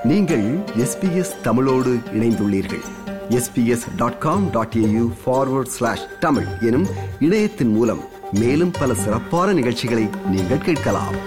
நீங்கள் எஸ்பிஎஸ் தமிழோடு இணைந்துள்ளீர்கள் SBS dot com dot AU forward slash Tamil எனும் இணையத்தின் மூலம் மேலும் பல சிறப்பான நிகழ்ச்சிகளை நீங்கள் கேட்கலாம்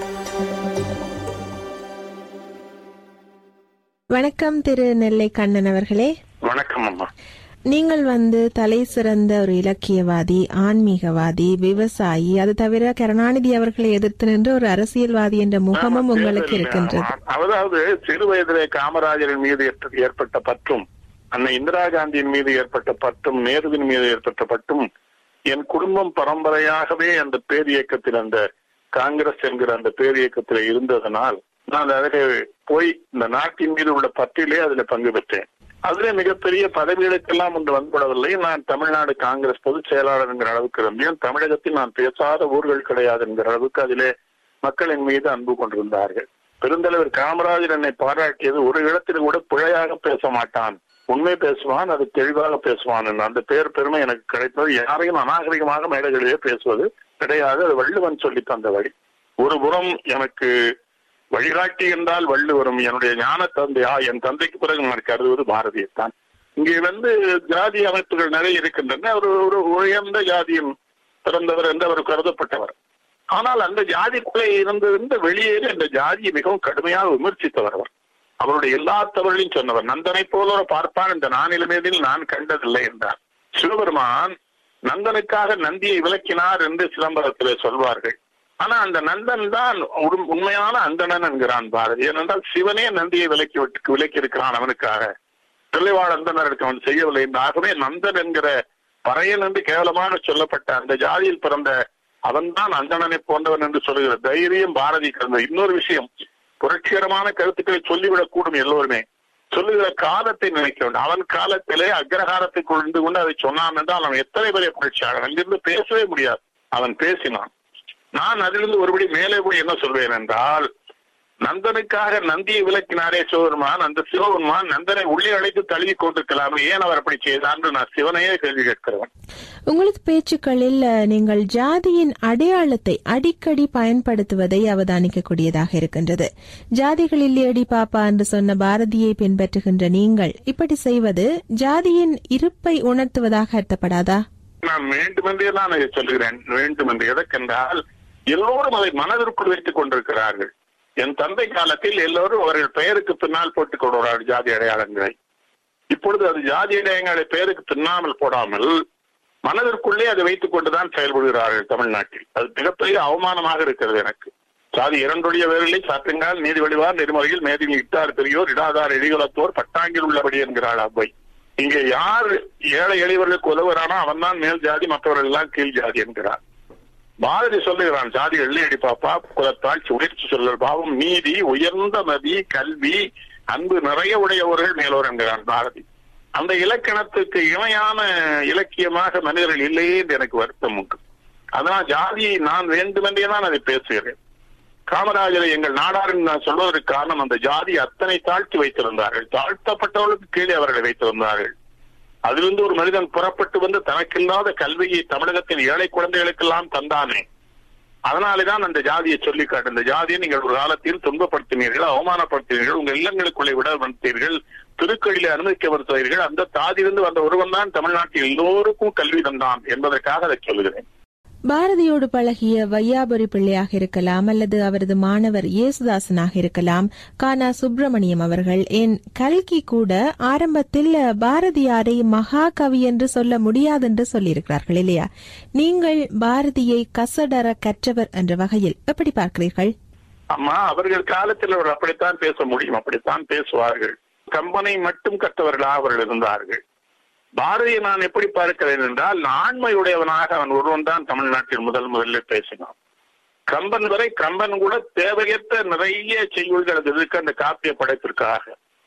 வணக்கம் திரு நெல்லை கண்ணன் அவர்களே வணக்கம் அம்மா நீங்கள் வந்து தலை சிறந்த ஒரு இலக்கியவாதி ஆன்மீகவாதி விவசாயி அது தவிர கருணாநிதி அவர்களை எதிர்த்து நின்ற ஒரு அரசியல்வாதி என்ற முகமும் உங்களுக்கு இருக்கின்றது அதாவது சிறு வயதிலே காமராஜரின் மீது ஏற்ப- ஏற்பட்ட பற்றும் அன்னை இந்திரா காந்தியின் மீது ஏற்பட்ட பற்றும் நேருவின் மீது ஏற்பட்ட பற்றும் என் குடும்பம் பரம்பரையாகவே அந்த பேரியக்கத்தில் அந்த காங்கிரஸ் என்கிற அந்த பேரியக்கத்தில் இருந்ததனால் நான் அதிலே போய் இந்த நாட்டின் மீது உள்ள பற்றிலே அதில் பங்கு பெற்றேன் அதிலே மிகப்பெரிய பதவிகளுக்கெல்லாம் ஒன்று வந்துவிடவில்லை நான் தமிழ்நாடு காங்கிரஸ் பொதுச் செயலாளர் என்கிற அளவுக்கு இருந்தேன் தமிழகத்தில் நான் பேசாத ஊர்கள் கிடையாது என்கிற அளவுக்கு அதிலே மக்களின் மீது அன்பு கொண்டிருந்தார்கள் பெருந்தலைவர் காமராஜர் என்னை பாராட்டியது ஒரு இடத்தில் கூட பிழையாக பேச மாட்டான் உண்மை பேசுவான் அது தெளிவாக பேசுவான் என்று அந்த பேர் பெருமை எனக்கு கிடைத்தது யாரையும் அநாகரிகமாக மேடைகளிலே பேசுவது கிடையாது அது வள்ளுவன் சொல்லி தந்த வழி ஒரு புறம் எனக்கு வழிகாட்டி என்றால் வள்ளுவரும் என்னுடைய ஞான தந்தையா என் தந்தைக்கு பிறகு நான் கருதுவது பாரதியத்தான் இங்கே வந்து ஜாதி அமைப்புகள் நிறைய இருக்கின்றன அவர் ஒரு உயர்ந்த ஜாதியின் பிறந்தவர் என்று அவர் கருதப்பட்டவர் ஆனால் அந்த ஜாதிக்குள்ளே இருந்திருந்து வெளியேறி அந்த ஜாதியை மிகவும் கடுமையாக விமர்சித்தவர் அவர் அவருடைய எல்லா தவறையும் சொன்னவர் நந்தனை போல ஒரு பார்ப்பான் இந்த நானிலமேதில் நான் கண்டதில்லை என்றார் சிவபெருமான் நந்தனுக்காக நந்தியை விளக்கினார் என்று சிதம்பரத்திலே சொல்வார்கள் ஆனா அந்த நந்தன் தான் ஒரு உண்மையான அந்தணன் என்கிறான் பாரதி ஏனென்றால் சிவனே நந்தியை விலக்கி விட்டு விலக்கி இருக்கிறான் அவனுக்காக பிள்ளைவாழ் அந்தனருக்கு அவன் செய்யவில்லை என்று ஆகவே நந்தன் என்கிற பறையன் என்று கேவலமாக சொல்லப்பட்ட அந்த ஜாதியில் பிறந்த அவன்தான் அந்தணனை போன்றவன் என்று சொல்லுகிற தைரியம் பாரதி கலந்த இன்னொரு விஷயம் புரட்சிகரமான கருத்துக்களை சொல்லிவிடக் கூடும் எல்லோருமே சொல்லுகிற காலத்தை நினைக்க வேண்டும் அவன் காலத்திலே அக்ரஹாரத்தை கொண்டு கொண்டு அதை சொன்னான் என்றால் அவன் எத்தனை பெரிய புரட்சியாளர் அங்கிருந்து பேசவே முடியாது அவன் பேசினான் நான் அதிலிருந்து ஒருபடி மேலே போய் என்ன சொல்வேன் என்றால் நந்தனுக்காக நந்தியை விளக்கினாரே சிவபெருமான் அந்த சிவபெருமான் நந்தனை உள்ளே அழைத்து தழுவி கொண்டிருக்கலாமே ஏன் அவர் அப்படி செய்தார் என்று நான் சிவனையே கேள்வி கேட்கிறவன் உங்களது பேச்சுக்களில் அஹ், நீங்கள் ஜாதியின் அடையாளத்தை அடிக்கடி பயன்படுத்துவதை அவதானிக்கக்கூடியதாக இருக்கின்றது ஜாதிகளில் ஏடி பாப்பா என்று சொன்ன பாரதியை பின்பற்றுகின்ற நீங்கள் இப்படி செய்வது ஜாதியின் இருப்பை உணர்த்துவதாக அர்த்தப்படாதா நான் வேண்டுமென்றே தான் அதை சொல்கிறேன் வேண்டுமென்று எதற்கென்றால் எல்லோரும் அதை மனதிற்குள் வைத்துக் கொண்டிருக்கிறார்கள் என் தந்தை காலத்தில் எல்லோரும் அவர்கள் பெயருக்கு பின்னால் போட்டுக் கொள்கிறார்கள் ஜாதி அடையாளங்களை இப்பொழுது அது ஜாதி அடையாளங்களை பெயருக்கு பின்னாமல் போடாமல் மனதிற்குள்ளே அதை வைத்துக் கொண்டுதான் செயல்படுகிறார்கள் தமிழ்நாட்டில் அது மிகப்பெரிய அவமானமாக இருக்கிறது எனக்கு சாதி இரண்டுடைய வேரில்லை சாற்றுங்கால் நீதி வழிவார் நெறிமுறையில் மேதில் இட்டார் பெரியோர் இடாதார் எழிகுலத்தோர் பட்டாங்கில் உள்ளபடி என்கிறாள் அவ்வை இங்கே யார் ஏழை எளியவர்களுக்கு உதவுறானோ அவன் தான் மேல் ஜாதி மற்றவர்கள் எல்லாம் கீழ் ஜாதி என்கிறார் பாரதி சொல்லுகிறான் ஜாதி எள்ளி பாப்பா குலத்தால் உயர்ச்சி சொல்லல் பாவம் நீதி உயர்ந்த மதி கல்வி அன்பு நிறைய உடையவர்கள் மேலோர் என்கிறான் பாரதி அந்த இலக்கணத்துக்கு இணையான இலக்கியமாக மனிதர்கள் இல்லையே என்று எனக்கு வருத்தம் உண்டு அதனால் ஜாதியை நான் வேண்டுமென்றே தான் அதை பேசுகிறேன் காமராஜரை எங்கள் நாடாரின் நான் சொல்வதற்கு காரணம் அந்த ஜாதி அத்தனை தாழ்த்தி வைத்திருந்தார்கள் தாழ்த்தப்பட்டவர்களுக்கு கீழே அவர்களை வைத்திருந்தார்கள் அதிலிருந்து ஒரு மனிதன் புறப்பட்டு வந்து தனக்கில்லாத கல்வியை தமிழகத்தில் ஏழை குழந்தைகளுக்கெல்லாம் தந்தானே அதனாலேதான் அந்த ஜாதியை சொல்லி காட்டு இந்த ஜாதியை நீங்கள் ஒரு காலத்தில் துன்பப்படுத்தினீர்கள் அவமானப்படுத்தினீர்கள் உங்கள் இல்லங்களுக்குள்ளே விட வந்தீர்கள் திருக்கழில அனுமதிக்கப்படுத்தீர்கள் அந்த தாதியிலிருந்து வந்த ஒருவன் தான் தமிழ்நாட்டில் எல்லோருக்கும் கல்வி தந்தான் என்பதற்காக அதை சொல்லுகிறேன் பாரதியோடு பழகிய வையாபுரி பிள்ளையாக இருக்கலாம் அல்லது அவரது மாணவர் இயேசுதாசனாக இருக்கலாம் கானா சுப்பிரமணியம் அவர்கள் என் கல்கி கூட ஆரம்பத்தில் பாரதியாரை மகாகவி என்று சொல்ல முடியாது என்று சொல்லியிருக்கிறார்கள் இல்லையா நீங்கள் பாரதியை கசடர கற்றவர் என்ற வகையில் எப்படி பார்க்கிறீர்கள் அம்மா அவர்கள் காலத்தில் அவர் அப்படித்தான் பேச முடியும் அப்படித்தான் பேசுவார்கள் கம்பனை மட்டும் கற்றவர்களாக அவர்கள் இருந்தார்கள் பாரதியை நான் எப்படி பார்க்கிறேன் என்றால் ஆண்மையுடையவனாக அவன் ஒருவன் தான் தமிழ்நாட்டில் முதல் முதலில் பேசினான் கம்பன் வரை கம்பன் கூட தேவையற்ற நிறைய செய்யுள்கள் அது இருக்கு அந்த காப்பிய படைப்பிற்காக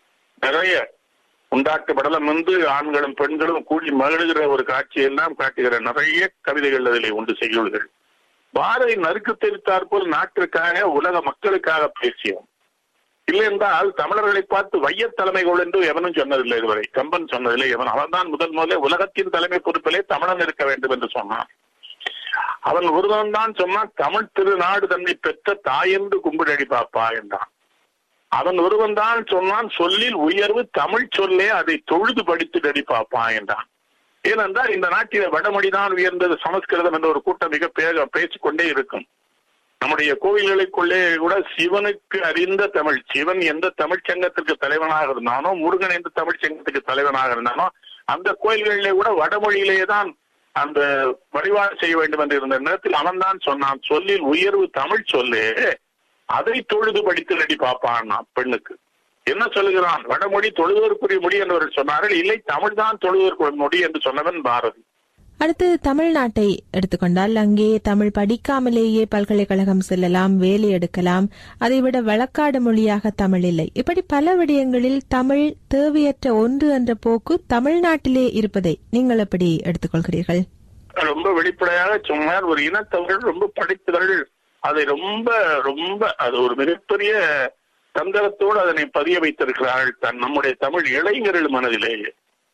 நிறைய உண்டாட்டு படலம் வந்து ஆண்களும் பெண்களும் கூடி மகிழ்கிற ஒரு காட்சியெல்லாம் காட்டுகிற நிறைய கவிதைகள் அதிலே உண்டு செய்யுள்கள் பாரதி நறுக்கு தெரித்தாற் போல் நாட்டிற்காக உலக மக்களுக்காக பேசியோம் இல்லை என்றால் தமிழர்களை பார்த்து வையத் தலைமைகள் என்று எவனும் சொன்னதில்லை இதுவரை கம்பன் சொன்னதில்லை எவன் அவன்தான் முதல் முதலே உலகத்தின் தலைமை பொறுப்பிலே தமிழன் இருக்க வேண்டும் என்று சொன்னான் அவன் ஒருவன் தான் சொன்னான் தமிழ் திருநாடு தன்னை பெற்ற தாயென்று கும்பிடடி பாப்பா என்றான் அவன் ஒருவன் தான் சொன்னான் சொல்லில் உயர்வு தமிழ் சொல்லே அதை தொழுது படித்து நடிப்பாப்பான் என்றான் ஏனென்றால் இந்த நாட்டில வடமொழிதான் உயர்ந்தது சமஸ்கிருதம் என்ற ஒரு கூட்டம் மிக பேக பேசிக்கொண்டே இருக்கும் நம்முடைய கோவில்களுக்குள்ளே கூட சிவனுக்கு அறிந்த தமிழ் சிவன் எந்த தமிழ் சங்கத்திற்கு தலைவனாக இருந்தானோ முருகன் எந்த தமிழ் சங்கத்துக்கு தலைவனாக இருந்தானோ அந்த கோயில்களிலே கூட வடமொழியிலேயே தான் அந்த வழிபாடு செய்ய வேண்டும் என்று இருந்த நேரத்தில் அவன் தான் சொன்னான் சொல்லில் உயர்வு தமிழ் சொல்லு அதை தொழுது படித்து நடி பாப்பான் பெண்ணுக்கு என்ன சொல்லுகிறான் வடமொழி தொழுவதற்குரிய மொழி என்று சொன்னார்கள் இல்லை தமிழ் தான் தொழுவதற்குரிய மொழி என்று சொன்னவன் பாரதி அடுத்து தமிழ்நாட்டை எடுத்துக்கொண்டால் அங்கே தமிழ் படிக்காமலேயே பல்கலைக்கழகம் செல்லலாம் வேலை எடுக்கலாம் அதைவிட வழக்காடு மொழியாக தமிழ் இல்லை இப்படி பல விடயங்களில் தமிழ் தேவையற்ற ஒன்று என்ற போக்கு தமிழ்நாட்டிலே இருப்பதை நீங்கள் எப்படி எடுத்துக்கொள்கிறீர்கள் ரொம்ப வெளிப்படையாக சொன்னார் ஒரு இனத்தவர்கள் ரொம்ப படித்தவர்கள் அதை ரொம்ப ரொம்ப அது ஒரு மிகப்பெரிய தந்திரத்தோடு அதனை பதிய வைத்திருக்கிறார்கள் தன் நம்முடைய தமிழ் இளைஞர்கள் மனதிலேயே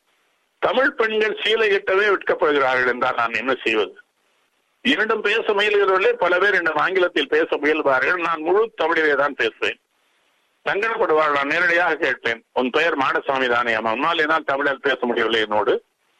தமிழ் பெண்கள் சீலை கட்டவே விற்கப்படுகிறார்கள் என்றால் நான் என்ன செய்வது என்னிடம் பேச முயல்கிறவர்களே பல பேர் என்னிடம் ஆங்கிலத்தில் பேச முயல்வார்கள் நான் முழு தமிழிலே தான் பேசுவேன் சங்கடப்படுவார்கள் நான் நேரடியாக கேட்பேன் உன் பெயர் மாடசாமி தானே அம்மா உன்னால் என்னால் தமிழில் பேச முடியவில்லை என்னோடு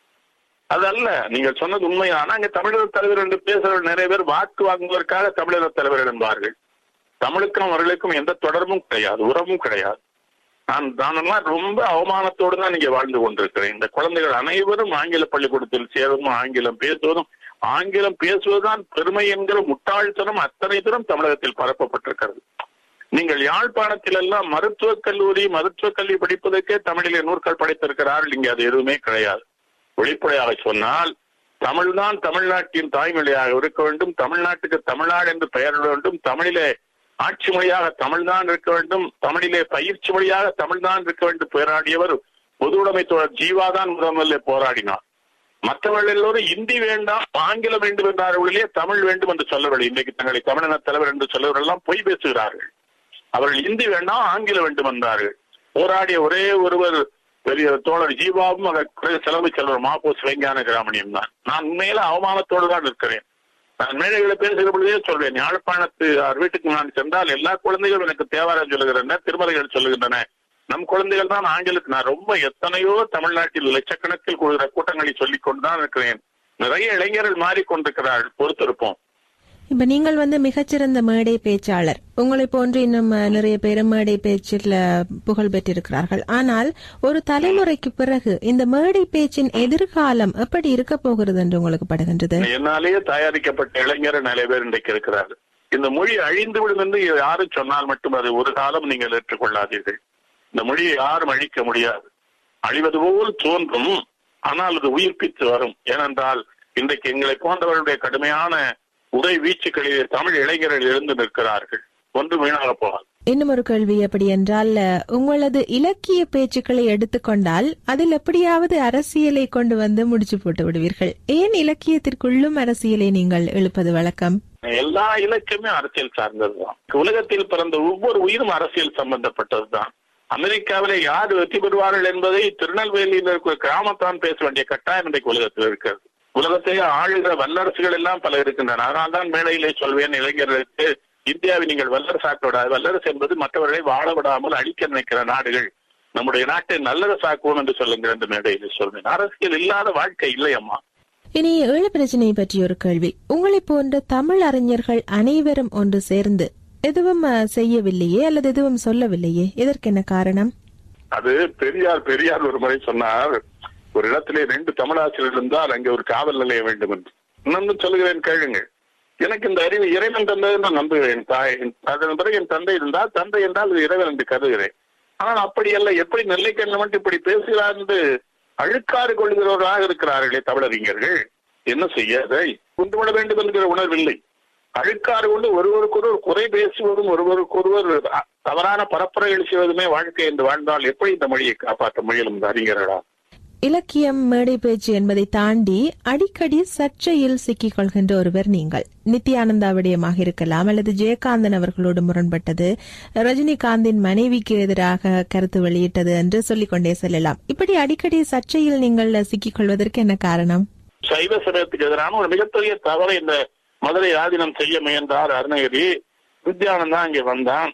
அதல்ல நீங்கள் சொன்னது உண்மையான அங்கே தமிழர் தலைவர் என்று பேசுகிறவர்கள் நிறைய பேர் வாக்கு வாங்குவதற்காக தமிழர் தலைவர் என்பார்கள் தமிழுக்கும் அவர்களுக்கும் எந்த தொடர்பும் கிடையாது உறவும் கிடையாது நான் நானெல்லாம் ரொம்ப அவமானத்தோடு தான் இங்கே வாழ்ந்து கொண்டிருக்கிறேன் இந்த குழந்தைகள் அனைவரும் ஆங்கில பள்ளிக்கூடத்தில் சேருவதும் ஆங்கிலம் பேசுவதும் ஆங்கிலம் பேசுவதுதான் பெருமை என்கிற முட்டாள்தனம் அத்தனை தூரம் தமிழகத்தில் பரப்பப்பட்டிருக்கிறது நீங்கள் யாழ்ப்பாணத்தில் எல்லாம் மருத்துவக் கல்லூரி மருத்துவக் கல்வி படிப்பதற்கே தமிழிலே நூற்கள் படைத்திருக்கிறார்கள் இங்கே அது எதுவுமே கிடையாது வெளிப்படையாக சொன்னால் தமிழ்தான் தமிழ்நாட்டின் தாய்மொழியாக இருக்க வேண்டும் தமிழ்நாட்டுக்கு தமிழ்நாடு என்று பெயர் வேண்டும் தமிழிலே ஆட்சி மொழியாக தமிழ்தான் இருக்க வேண்டும் தமிழிலே பயிற்சி மொழியாக தமிழ்தான் இருக்க வேண்டும் போராடியவர் பொதுவுடைமை தோழர் ஜீவாதான் முதல்ல போராடினார் மற்றவர்கள் எல்லோரும் இந்தி வேண்டாம் ஆங்கிலம் வேண்டும் என்றார்களே தமிழ் வேண்டும் என்று சொல்லவில்லை இன்றைக்கு தங்களை தமிழின தலைவர் என்று சொல்லவர்கள் எல்லாம் பொய் பேசுகிறார்கள் அவர்கள் இந்தி வேண்டாம் ஆங்கிலம் வேண்டும் என்றார்கள் போராடிய ஒரே ஒருவர் பெரிய தோழர் ஜீவாவும் அதற்கு செலவு செல்வர் மாப்போ சிவஞான கிராமணியம் தான் நான் உண்மையில அவமானத்தோடு தான் இருக்கிறேன் நான் மேடைகளை பேசுகிற பொழுதே சொல்வேன் யாழ்ப்பாணத்து வீட்டுக்கு நான் சென்றால் எல்லா குழந்தைகளும் எனக்கு தேவாரம் சொல்லுகின்றன திருமலைகள் சொல்லுகின்றன நம் குழந்தைகள் தான் ஆங்கிலத்து நான் ரொம்ப எத்தனையோ தமிழ்நாட்டில் லட்சக்கணக்கில் கூடுகிற கூட்டங்களை சொல்லிக் கொண்டுதான் இருக்கிறேன் நிறைய இளைஞர்கள் மாறிக்கொண்டிருக்கிறார்கள் பொறுத்திருப்போம் இப்ப நீங்கள் வந்து மிகச்சிறந்த மேடை பேச்சாளர் உங்களை போன்று இன்னும் நிறைய பேர் மேடை பேச்சில் புகழ் பெற்றிருக்கிறார்கள் ஆனால் ஒரு தலைமுறைக்கு பிறகு இந்த மேடை பேச்சின் எதிர்காலம் எப்படி இருக்க போகிறது என்று உங்களுக்கு படுகின்றது என்னாலேயே தயாரிக்கப்பட்ட இளைஞர் நிறைய பேர் இன்றைக்கு இருக்கிறார்கள் இந்த மொழி அழிந்து விடும் என்று யாரும் சொன்னால் மட்டும் அது ஒரு காலம் நீங்கள் ஏற்றுக்கொள்ளாதீர்கள் இந்த மொழியை யாரும் அழிக்க முடியாது அழிவது போல் தோன்றும் ஆனால் அது உயிர்ப்பித்து வரும் ஏனென்றால் இன்றைக்கு எங்களை போன்றவர்களுடைய கடுமையான உடை வீச்சுக்களில் தமிழ் இளைஞர்கள் எழுந்து நிற்கிறார்கள் ஒன்று வீணாக போகாது இன்னும் ஒரு கேள்வி எப்படி என்றால் உங்களது இலக்கிய பேச்சுக்களை எடுத்துக்கொண்டால் அதில் எப்படியாவது அரசியலை கொண்டு வந்து முடிச்சு போட்டு விடுவீர்கள் ஏன் இலக்கியத்திற்குள்ளும் அரசியலை நீங்கள் எழுப்பது வழக்கம் எல்லா இலக்கியமே அரசியல் சார்ந்ததுதான் உலகத்தில் பிறந்த ஒவ்வொரு உயிரும் அரசியல் சம்பந்தப்பட்டதுதான் அமெரிக்காவிலே யார் வெற்றி பெறுவார்கள் என்பதை திருநெல்வேலியில் இருக்கிற கிராமத்தான் பேச வேண்டிய கட்டாயம் இன்றைக்கு உலகத்தில் இருக்கிறது உலகத்தை ஆளுகிற வல்லரசுகள் எல்லாம் பல இருக்கின்றன அதனால் தான் மேடையிலே சொல்வேன் இளைஞர்களுக்கு இந்தியாவை நீங்கள் வல்லரசாக்க விடாது வல்லரசு என்பது மற்றவர்களை வாழ விடாமல் அழிக்க நினைக்கிற நாடுகள் நம்முடைய நாட்டை நல்லரசாக்குவோம் என்று சொல்லுங்க இந்த மேடையில் சொல்வேன் அரசியல் இல்லாத வாழ்க்கை இல்லை அம்மா இனி ஏழு பிரச்சனை பற்றி ஒரு கேள்வி உங்களை போன்ற தமிழ் அறிஞர்கள் அனைவரும் ஒன்று சேர்ந்து எதுவும் செய்யவில்லையே அல்லது எதுவும் சொல்லவில்லையே இதற்கு என்ன காரணம் அது பெரியார் பெரியார் ஒரு முறை சொன்னார் ஒரு இடத்திலே ரெண்டு தமிழாசிரியர் இருந்தால் அங்கே ஒரு காவல் நிலையம் வேண்டும் என்று இன்னொன்று சொல்லுகிறேன் கேளுங்கள் எனக்கு இந்த அறிவு இறைவன் தந்தது நான் நம்புகிறேன் தாய் அதன் பிறகு என் தந்தை இருந்தால் தந்தை என்றால் இது இறைவன் என்று கருதுகிறேன் ஆனால் அப்படி அல்ல எப்படி நெல்லைக்கண்ண மட்டும் இப்படி பேசுகிறார் என்று அழுக்காறு கொள்கிறவர்களாக இருக்கிறார்களே தமிழறிஞர்கள் என்ன செய்ய அதை கொண்டுவிட வேண்டும் என்கிற உணர்வில்லை அழுக்காறு கொண்டு ஒருவருக்கொருவர் குறை பேசுவதும் ஒருவருக்கொருவர் தவறான பரப்புரைகள் செய்வதுமே வாழ்க்கை என்று வாழ்ந்தால் எப்படி இந்த மொழியை காப்பாற்ற முயலும் இந்த அறிஞர்களா இலக்கியம் மேடை பேச்சு என்பதை தாண்டி அடிக்கடி சர்ச்சையில் சிக்கிக் கொள்கின்ற ஒருவர் நீங்கள் நித்யானந்தா விடயமாக இருக்கலாம் அல்லது ஜெயகாந்தன் அவர்களோடு முரண்பட்டது ரஜினிகாந்தின் மனைவிக்கு எதிராக கருத்து வெளியிட்டது என்று சொல்லிக் கொண்டே செல்லலாம் இப்படி அடிக்கடி சர்ச்சையில் நீங்கள் சிக்கிக் கொள்வதற்கு என்ன காரணம் சைவ சமயத்துக்கு எதிரான ஒரு மிகப்பெரிய தவறை இந்த மதுரை ஆதீனம் செய்ய முயன்றார் அருணகிரி வித்யானந்தா இங்கே வந்தான்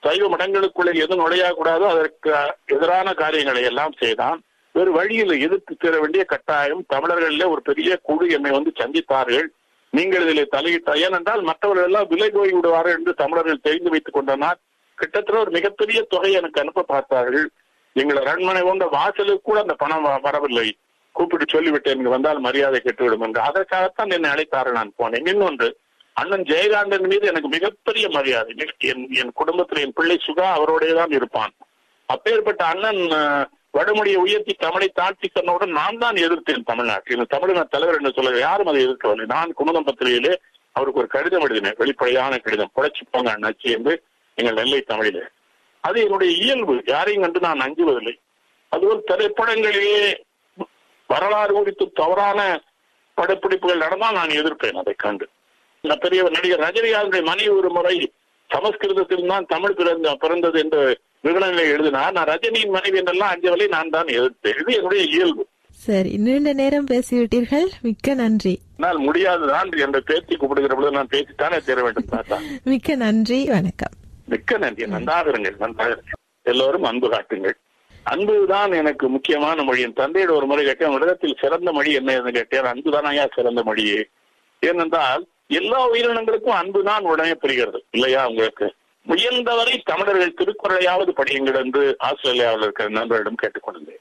சைவ மடங்களுக்குள்ளே எது நுழையக்கூடாதோ அதற்கு எதிரான காரியங்களை எல்லாம் செய்தான் வேறு வழியில் எதிர்த்து தீர வேண்டிய கட்டாயம் தமிழர்களிலே ஒரு பெரிய குழு என்னை வந்து சந்தித்தார்கள் நீங்கள் இதில் தலையிட்ட ஏனென்றால் மற்றவர்கள் எல்லாம் விலை போய் விடுவார்கள் என்று தமிழர்கள் தெரிந்து வைத்துக் கொண்டனர் கிட்டத்தட்ட ஒரு மிகப்பெரிய தொகை எனக்கு அனுப்ப பார்த்தார்கள் எங்கள் அரண்மனை கொண்ட வாசலுக்கு கூட அந்த பணம் வ- வரவில்லை கூப்பிட்டு சொல்லிவிட்டேன் இங்கு வந்தால் மரியாதை கெட்டுவிடும் என்று அதற்காகத்தான் என்னை அழைத்தார்கள் நான் போனேன் இன்னொன்று அண்ணன் ஜெயகாந்தன் மீது எனக்கு மிகப்பெரிய மரியாதை மிக- என் என் குடும்பத்தில் என் பிள்ளை சுகா அவரோடே தான் இருப்பான் அப்பேற்பட்ட அண்ணன் அஹ், வடமொழியை உயர்த்தி தமிழை தாழ்த்தி சொன்னவுடன் நான் தான் எதிர்த்தேன் தமிழ்நாட்டில் இந்த தமிழின தலைவர் என்று சொல்ல யாரும் அதை எதிர்க்கவில்லை நான் குமுதம் பத்திரிகையிலே அவருக்கு ஒரு கடிதம் எழுதினேன் வெளிப்படையான கடிதம் புழைச்சு போங்க அண்ணாச்சி என்று எங்கள் நெல்லை தமிழிலே அது என்னுடைய இயல்பு யாரையும் கண்டு நான் அஞ்சுவதில்லை அதுபோல் திரைப்படங்களிலே வரலாறு குறித்து தவறான படப்பிடிப்புகள் நடந்தால் நான் எதிர்ப்பேன் அதை கண்டு இந்த பெரிய நடிகர் ரஜினிகாந்துடைய மனைவி ஒரு முறை சமஸ்கிருதத்தில் தான் தமிழ் பிறந்த பிறந்தது என்று விகடனிலே எழுதினார் நான் ரஜினியின் மனைவி என்றெல்லாம் அஞ்சவலை நான் தான் எதிர்த்தேன் இது என்னுடைய இயல்பு சரி நீண்ட நேரம் பேசிவிட்டீர்கள் மிக்க நன்றி என்னால் முடியாதுதான் என்ற பேத்தி கூப்பிடுகிற பொழுது நான் பேசித்தானே தீர வேண்டும் தாத்தா மிக்க நன்றி வணக்கம் மிக்க நன்றி நன்றாக இருங்கள் நன்றாக இருங்கள். எல்லோரும் அன்பு காட்டுங்கள் அன்புதான் எனக்கு முக்கியமான மொழி என் தந்தையோட ஒரு முறை கேட்டேன் உலகத்தில் சிறந்த மொழி என்ன என்று கேட்டேன் அன்புதானையா சிறந்த மொழியே ஏனென்றால் எல்லா உயிரினங்களுக்கும் அன்புதான் உடனே புரிகிறது இல்லையா உங்களுக்கு முயன்றவரை தமிழர்கள் திருக்குறளையாவது படியுங்கள் என்று ஆஸ்திரேலியாவில் இருக்கிற நண்பரிடம் கேட்டுக்கொண்டேன்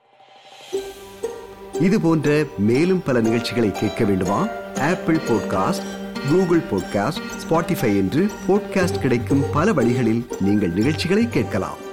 இது போன்ற மேலும் பல நிகழ்ச்சிகளை கேட்க வேண்டுமா Apple podcast Google podcast Spotify என்று பாட்காஸ்ட் கிடைக்கும் பல வழிகளில் நீங்கள் நிகழ்ச்சிகளை கேட்கலாம்